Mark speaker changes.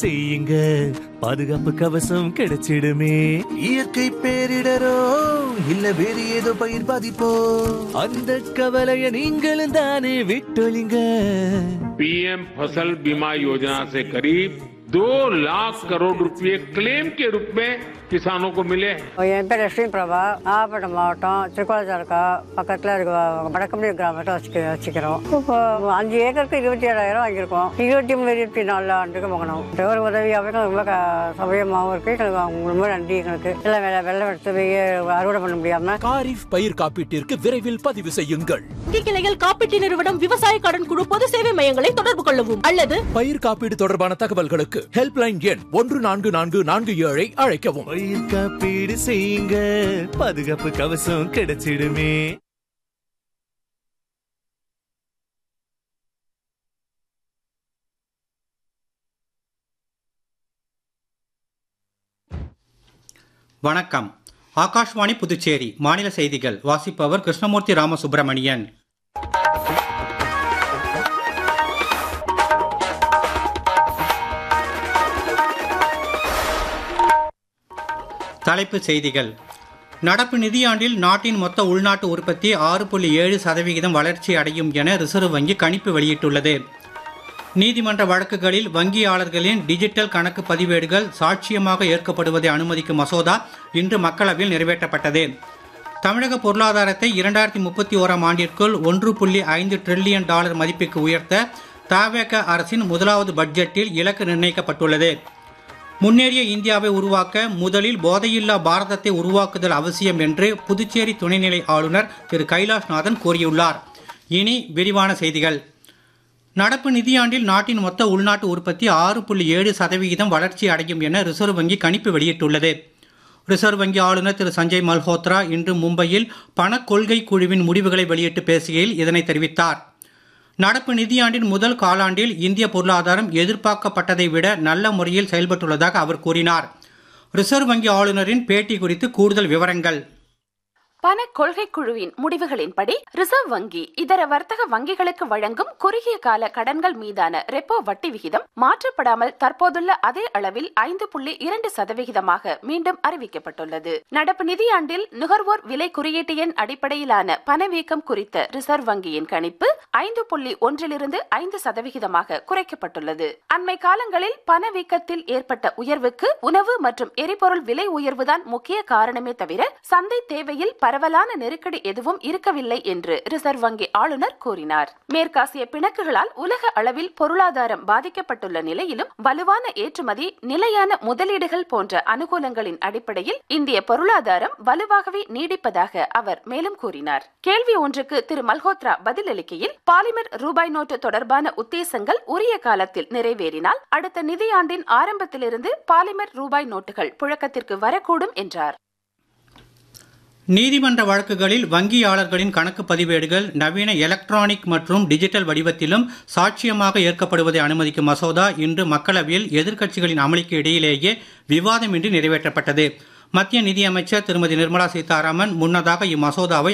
Speaker 1: செய்யுங்க பாதுகாப்பு கவசம் கிடைச்சிடுமே
Speaker 2: இயற்கை பேரிடரோ இல்ல வேறு ஏதோ பயிர் பாதிப்போ
Speaker 1: அந்த கவலைய நீங்களும் தானே விட்டொழிங்க
Speaker 3: पीएम फसल बीमा योजना से करीब दो लाख करोड़ रुपए क्लेम के रूप में किसानों को मिले हैं
Speaker 4: என் பேர் லட்சுமி பிரபா நாகப்பட்டினம் மாவட்டம் திருக்கோளத்தாலுக்கா பக்கத்தில் இருக்க வடக்கம்பி கிராமத்தை வச்சுக்க வச்சுக்கிறோம் இப்போ அஞ்சு ஏக்கருக்கு இருபத்தி ஏழாயிரம் வாங்கியிருக்கோம் இருபத்தி மூணு இருபத்தி நாலு ஆண்டுக்கு வாங்கினோம் ஒரு உதவியாகவே எங்களுக்கு ரொம்ப க- சௌகரியமாகவும் இருக்கு எங்களுக்கு அவங்க ரொம்ப நன்றி எங்களுக்கு எல்லாம் வெள்ளம் வெள்ளம் எடுத்து போய் அறுவடை பண்ண முடியாம
Speaker 5: காரிஃப் பயிர் காப்பீட்டிற்கு விரைவில் பதிவு செய்யுங்கள்
Speaker 6: வங்கி கிளைகள் காப்பீட்டு நிறுவனம் விவசாய கடன் குழு பொது சேவை மையங்களை தொடர்பு கொள்ளவும் அல்லது
Speaker 5: பயிர் காப்பீடு தொடர்பான தகவல்களுக்கு ஹெல்ப்லைன் எண் ஒன்று நான்கு நான்கு நான்கு ஏழை அழைக்கவும்
Speaker 1: பயிர் காப்பீடு செய்யுங்க பாதுகாப்பு கவசம் கிடைச்சிடுமே
Speaker 7: வணக்கம் ஆகாஷ்வாணி புதுச்சேரி மாநில செய்திகள் வாசிப்பவர் கிருஷ்ணமூர்த்தி ராமசுப்பிரமணியன் தலைப்புச் செய்திகள் நடப்பு நிதியாண்டில் நாட்டின் மொத்த உள்நாட்டு உற்பத்தி ஆறு புள்ளி ஏழு சதவிகிதம் வளர்ச்சி அடையும் என ரிசர்வ் வங்கி கணிப்பு வெளியிட்டுள்ளது நீதிமன்ற வழக்குகளில் வங்கியாளர்களின் டிஜிட்டல் கணக்கு பதிவேடுகள் சாட்சியமாக ஏற்கப்படுவதை அனுமதிக்கும் மசோதா இன்று மக்களவையில் நிறைவேற்றப்பட்டது தமிழக பொருளாதாரத்தை இரண்டாயிரத்தி முப்பத்தி ஓராம் ஆண்டிற்குள் ஒன்று புள்ளி ஐந்து டிரில்லியன் டாலர் மதிப்புக்கு உயர்த்த தவேக அரசின் முதலாவது பட்ஜெட்டில் இலக்கு நிர்ணயிக்கப்பட்டுள்ளது முன்னேறிய இந்தியாவை உருவாக்க முதலில் போதையில்லா பாரதத்தை உருவாக்குதல் அவசியம் என்று புதுச்சேரி துணைநிலை ஆளுநர் திரு கைலாஷ்நாதன் கூறியுள்ளார் இனி விரிவான செய்திகள் நடப்பு நிதியாண்டில் நாட்டின் மொத்த உள்நாட்டு உற்பத்தி ஆறு புள்ளி ஏழு சதவிகிதம் வளர்ச்சி அடையும் என ரிசர்வ் வங்கி கணிப்பு வெளியிட்டுள்ளது ரிசர்வ் வங்கி ஆளுநர் திரு சஞ்சய் மல்ஹோத்ரா இன்று மும்பையில் பணக் கொள்கை குழுவின் முடிவுகளை வெளியிட்டு பேசுகையில் இதனை தெரிவித்தார் நடப்பு நிதியாண்டின் முதல் காலாண்டில் இந்திய பொருளாதாரம் எதிர்பார்க்கப்பட்டதை விட நல்ல முறையில் செயல்பட்டுள்ளதாக அவர் கூறினார் ரிசர்வ் வங்கி ஆளுநரின் பேட்டி குறித்து கூடுதல் விவரங்கள்
Speaker 8: பண கொள்கை குழுவின் முடிவுகளின்படி ரிசர்வ் வங்கி இதர வர்த்தக வங்கிகளுக்கு வழங்கும் குறுகிய கால கடன்கள் மீதான ரெப்போ வட்டி விகிதம் மாற்றப்படாமல் தற்போதுள்ள அதே அளவில் ஐந்து புள்ளி இரண்டு சதவிகிதமாக மீண்டும் அறிவிக்கப்பட்டுள்ளது நடப்பு நிதியாண்டில் நுகர்வோர் விலை குறியீட்டு எண் அடிப்படையிலான பணவீக்கம் குறித்த ரிசர்வ் வங்கியின் கணிப்பு ஐந்து புள்ளி ஒன்றிலிருந்து ஐந்து சதவிகிதமாக குறைக்கப்பட்டுள்ளது அண்மை காலங்களில் பணவீக்கத்தில் ஏற்பட்ட உயர்வுக்கு உணவு மற்றும் எரிபொருள் விலை உயர்வுதான் முக்கிய காரணமே தவிர சந்தை தேவையில் பரவலான நெருக்கடி எதுவும் இருக்கவில்லை என்று ரிசர்வ் வங்கி ஆளுநர் கூறினார் மேற்காசிய பிணக்குகளால் உலக அளவில் பொருளாதாரம் பாதிக்கப்பட்டுள்ள நிலையிலும் வலுவான ஏற்றுமதி நிலையான முதலீடுகள் போன்ற அனுகூலங்களின் அடிப்படையில் இந்திய பொருளாதாரம் வலுவாகவே நீடிப்பதாக அவர் மேலும் கூறினார் கேள்வி ஒன்றுக்கு திரு மல்ஹோத்ரா பதிலளிக்கையில் பாலிமர் ரூபாய் நோட்டு தொடர்பான உத்தேசங்கள் உரிய காலத்தில் நிறைவேறினால் அடுத்த நிதியாண்டின் ஆரம்பத்திலிருந்து பாலிமர் ரூபாய் நோட்டுகள் புழக்கத்திற்கு வரக்கூடும் என்றார்
Speaker 7: நீதிமன்ற வழக்குகளில் வங்கியாளர்களின் கணக்கு பதிவேடுகள் நவீன எலக்ட்ரானிக் மற்றும் டிஜிட்டல் வடிவத்திலும் சாட்சியமாக ஏற்கப்படுவதை அனுமதிக்கும் மசோதா இன்று மக்களவையில் எதிர்க்கட்சிகளின் அமளிக்கு இடையிலேயே விவாதமின்றி நிறைவேற்றப்பட்டது மத்திய நிதியமைச்சர் திருமதி நிர்மலா சீதாராமன் முன்னதாக இம்மசோதாவை